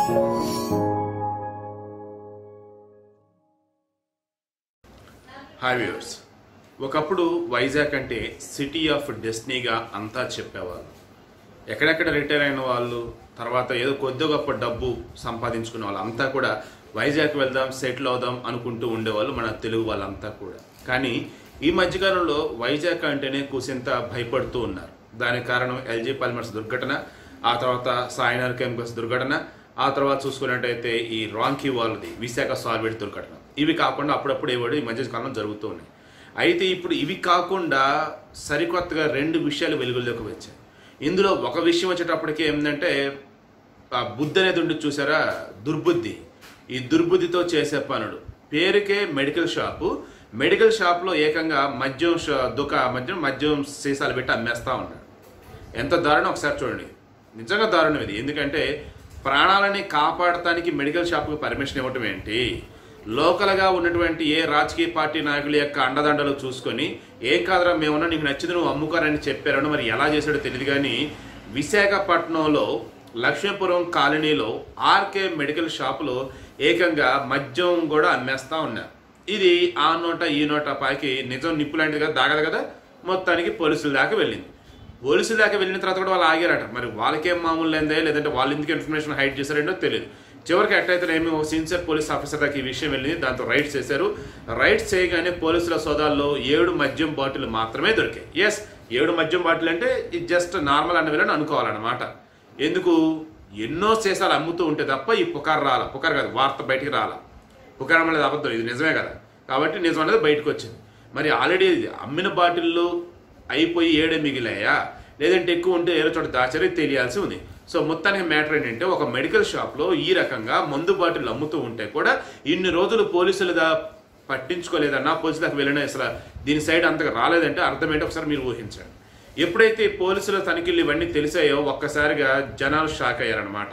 hi viewers ఒకప్పుడు వైజాగ్ అంటే city of డెస్టినీగా అంతా చెప్పేవాళ్ళు ఎక్కడెక్కడ రిటైర్ అయిన వాళ్ళు తర్వాత ఏదో కొద్ది గొప్ప డబ్బు సంపాదించుకున్న వాళ్ళు అంతా కూడా వైజాగ్ వెళ్దాం సెటిల్ అవుదాం అనుకుంటూ ఉండేవాళ్ళు మన తెలుగు వాళ్ళంతా కూడా కానీ ఈ మధ్యకాలంలో వైజాగ్ అంటేనే కూసింత భయపడుతూ ఉన్నారు దానికి కారణం ఎల్జీ పాలిమర్స్ దుర్ఘటన ఆ తర్వాత సాయినార్ కెమికల్స్ దుర్ఘటన ఆ తర్వాత చూసుకున్నట్టయితే ఈ రాంకీ వాళ్ళది విశాఖ సాల్వేట్ దుర్ఘటన ఇవి కాకుండా అప్పుడప్పుడు ఏవాడు ఈ మధ్య కాలం జరుగుతూ ఉన్నాయి అయితే ఇప్పుడు ఇవి కాకుండా సరికొత్తగా రెండు విషయాలు వెలుగులోకి వచ్చాయి ఇందులో ఒక విషయం వచ్చేటప్పటికి ఏంటంటే ఆ బుద్ధి అనేది ఉండి చూసారా దుర్బుద్ధి ఈ దుర్బుద్ధితో చేసే పనులు పేరుకే మెడికల్ షాపు మెడికల్ షాప్లో ఏకంగా మద్యం షా- దుక మద్యం మద్యం సీసాలు పెట్టి అమ్మేస్తా ఉన్నాడు ఎంత దారుణం ఒకసారి చూడండి నిజంగా దారుణం ఇది ఎందుకంటే ప్రాణాలని కాపాడటానికి మెడికల్ షాప్కి పర్మిషన్ ఇవ్వటం ఏంటి లోకల్గా ఉన్నటువంటి ఏ రాజకీయ పార్టీ నాయకుల యొక్క అండదండలు చూసుకొని ఏం కాదురా మేమన్నా నీకు నచ్చింది నువ్వు అమ్ముకోరని చెప్పారని మరి ఎలా చేశాడో తెలియదు కానీ విశాఖపట్నంలో లక్ష్మీపురం కాలనీలో ఆర్కే మెడికల్ షాపులో ఏకంగా మద్యం కూడా అమ్మేస్తా ఉన్నారు ఇది ఆ నోట ఈ నోట పాకి నిజం నిప్పు లాంటిది కదా దాగదు కదా మొత్తానికి పోలీసుల దాకా వెళ్ళింది పోలీసుల దాకా వెళ్ళిన తర్వాత కూడా వాళ్ళు ఆగారట మరి వాళ్ళకేం మామూలు లేదే లేదంటే వాళ్ళు ఎందుకు ఇన్ఫర్మేషన్ హైడ్ చేశారేంటో తెలియదు చివరికి ఎట్లయితేనేమి ఒక సిన్సియర్ పోలీస్ ఆఫీసర్ దాకా ఈ విషయం వెళ్ళింది దాంతో రైడ్స్ చేశారు రైడ్స్ చేయగానే పోలీసుల సోదాల్లో ఏడు మద్యం బాటిల్ మాత్రమే దొరికాయి ఎస్ ఏడు మద్యం బాటిల్ అంటే ఇది జస్ట్ నార్మల్ అన్న వెళ్ళని అనుకోవాలన్నమాట ఎందుకు ఎన్నో సీసాలు అమ్ముతూ ఉంటే తప్ప ఈ పుకార్ రాల పుకార్ కాదు వార్త బయటికి రాల పుకారం అనేది అబద్ధం ఇది నిజమే కదా కాబట్టి నిజం అనేది బయటకు వచ్చింది మరి ఆల్రెడీ ఇది అమ్మిన బాటిల్లో అయిపోయి ఏడే మిగిలాయా లేదంటే ఎక్కువ ఉంటే ఏదో చోట దాచారో తెలియాల్సి ఉంది సో మొత్తానికి మ్యాటర్ ఏంటంటే ఒక మెడికల్ షాప్లో ఈ రకంగా మందు బాటిల్ అమ్ముతూ ఉంటే కూడా ఇన్ని రోజులు పోలీసులు దా పట్టించుకోలేదన్నా పోలీసుల దాకా వెళ్ళిన అసలు దీని సైడ్ అంతగా రాలేదంటే అర్థం ఏంటో ఒకసారి మీరు ఊహించండి ఎప్పుడైతే పోలీసుల తనిఖీలు ఇవన్నీ తెలిసాయో ఒక్కసారిగా జనాలు షాక్ అయ్యారనమాట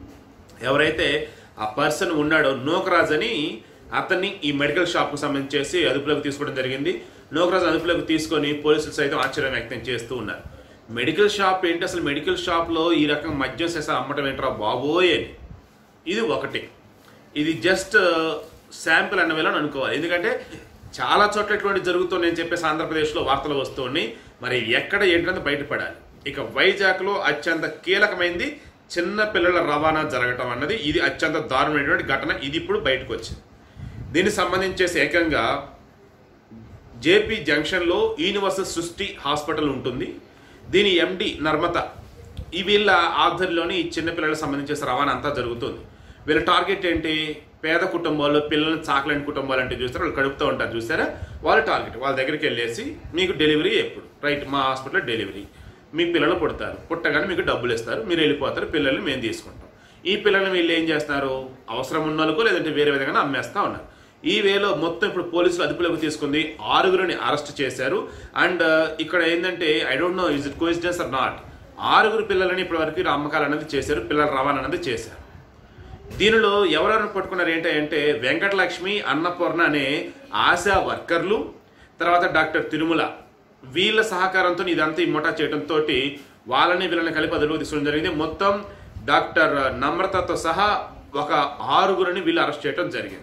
ఎవరైతే ఆ పర్సన్ ఉన్నాడో నోకరాజ్ అని అతన్ని ఈ మెడికల్ షాప్కు సంబంధించేసి అదుపులోకి తీసుకోవడం జరిగింది నోకరాజ్ అదుపులోకి తీసుకొని పోలీసులు సైతం ఆశ్చర్యం వ్యక్తం చేస్తూ ఉన్నారు మెడికల్ షాప్ ఏంటి అసలు మెడికల్ షాప్లో ఈ రకం మద్యం సెస అమ్మటం ఏంట్రా బాబోయ్ అని ఇది ఒకటి ఇది జస్ట్ శాంపుల్ అన్న వేళ అనుకోవాలి ఎందుకంటే చాలా చోట్ల ఇటువంటి జరుగుతుంది అని చెప్పేసి ఆంధ్రప్రదేశ్లో వార్తలు వస్తున్నాయి మరి ఎక్కడ ఏంటంటే బయటపడాలి ఇక వైజాగ్లో అత్యంత కీలకమైంది చిన్న పిల్లల రవాణా జరగటం అన్నది ఇది అత్యంత దారుణమైనటువంటి ఘటన ఇది ఇప్పుడు బయటకు వచ్చింది దీనికి సంబంధించేసి ఏకంగా జేపీ జంక్షన్లో యూనివర్సల్ సృష్టి హాస్పిటల్ ఉంటుంది దీని ఎండి నర్మత ఈ వీళ్ళ ఆధ్వర్యంలోని ఈ చిన్నపిల్లలకు సంబంధించిన రవాణా అంతా జరుగుతుంది వీళ్ళ టార్గెట్ ఏంటి పేద కుటుంబాల్లో పిల్లల్ని చాకలేని కుటుంబాలు అంటే చూస్తారు వాళ్ళు కడుపుతూ ఉంటారు చూసారా వాళ్ళ టార్గెట్ వాళ్ళ దగ్గరికి వెళ్ళేసి మీకు డెలివరీ ఎప్పుడు రైట్ మా హాస్పిటల్లో డెలివరీ మీ పిల్లలు పుడతారు పుట్టగానే మీకు డబ్బులు ఇస్తారు మీరు వెళ్ళిపోతారు పిల్లల్ని మేము తీసుకుంటాం ఈ పిల్లల్ని వీళ్ళు ఏం చేస్తున్నారు అవసరం ఉన్న వాళ్ళకో లేదంటే వేరే విధంగా అమ్మేస్తా ఉన్నారు ఈ వేలో మొత్తం ఇప్పుడు పోలీసులు అదుపులోకి తీసుకుంది ఆరుగురిని అరెస్ట్ చేశారు అండ్ ఇక్కడ ఏంటంటే I don't know is it coincidence or not ఆరుగురు పిల్లలని ఇప్పటివరకు ఈ అమ్మకాలు అనేది చేశారు పిల్లల రవాణా అనేది చేశారు దీనిలో ఎవరెవరు పట్టుకున్నారు ఏంటంటే వెంకటలక్ష్మి అన్నపూర్ణ అనే ఆశా వర్కర్లు తర్వాత డాక్టర్ తిరుమల వీళ్ళ సహకారంతో ఇదంతా ఈ ముఠా చేయడంతో వాళ్ళని వీళ్ళని కలిపి అదుపులోకి తీసుకోవడం జరిగింది మొత్తం డాక్టర్ నమ్రతతో సహా ఒక ఆరుగురిని వీళ్ళు అరెస్ట్ చేయడం జరిగింది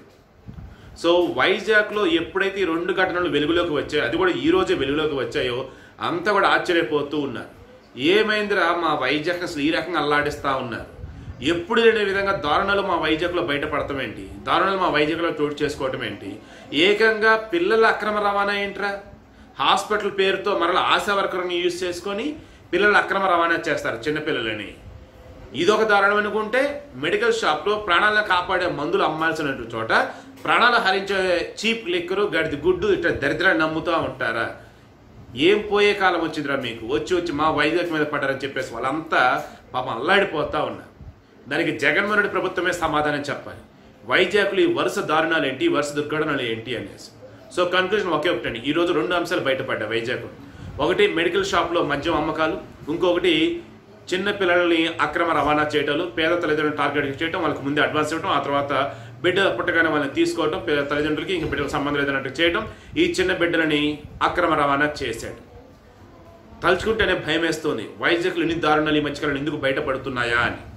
సో వైజాగ్లో ఎప్పుడైతే ఈ రెండు ఘటనలు వెలుగులోకి వచ్చాయో అది కూడా ఈ రోజే వెలుగులోకి వచ్చాయో అంతా కూడా ఆశ్చర్యపోతూ ఉన్నారు ఏమైందిరా మా వైజాగ్ అసలు ఈ రకంగా అల్లాడిస్తా ఉన్నారు ఎప్పుడు లేని విధంగా దారుణాలు మా వైజాగ్లో బయటపడటం ఏంటి దారుణాలు మా వైజాగ్లో చోటు చేసుకోవటం ఏంటి ఏకంగా పిల్లల అక్రమ రవాణా ఏంట్రా హాస్పిటల్ పేరుతో మరలా ఆశా వర్కర్ని యూజ్ చేసుకొని పిల్లల అక్రమ రవాణా చేస్తారు చిన్నపిల్లలని ఇదొక దారుణం అనుకుంటే మెడికల్ షాప్లో ప్రాణాలను కాపాడే మందులు అమ్మాల్సిన చోట ప్రాణాలు హరించే చీప్ లిక్కరు గడిది గుడ్డు ఇట్లా దరిద్రాన్ని నమ్ముతూ ఉంటారా ఏం పోయే కాలం వచ్చిందిరా మీకు వచ్చి వచ్చి మా వైజాగ్ మీద పడ్డారని చెప్పేసి వాళ్ళంతా పాపం అల్లాడిపోతా ఉన్నారు దానికి జగన్మోహన్ రెడ్డి ప్రభుత్వమే సమాధానం చెప్పాలి వైజాగ్లో ఈ వరుస దారుణాలు ఏంటి ఈ వరుస దుర్ఘటనలు ఏంటి అనేసి సో కన్క్లూజన్ ఒకే ఒకటండి ఈ రోజు రెండు అంశాలు బయటపడ్డాయి వైజాగ్ ఒకటి మెడికల్ షాప్లో మద్యం అమ్మకాలు ఇంకొకటి చిన్న పిల్లల్ని అక్రమ రవాణా చేయటాలు పేద తల్లిదండ్రులను టార్గెట్ చేయడం వాళ్ళకి ముందే అడ్వాన్స్ ఇవ్వడం ఆ తర్వాత బిడ్డ పుట్టగానే వాళ్ళని తీసుకోవడం పేద తల్లిదండ్రులకి ఇంక బిడ్డలకు సంబంధం లేదన్నట్టు చేయడం ఈ చిన్న బిడ్డలని అక్రమ రవాణా చేశాడు తలుచుకుంటేనే భయం వేస్తుంది వైజాగ్లో ఎన్ని దారుణాలు ఈ మధ్యకాలంలో ఎందుకు బయటపడుతున్నాయా అని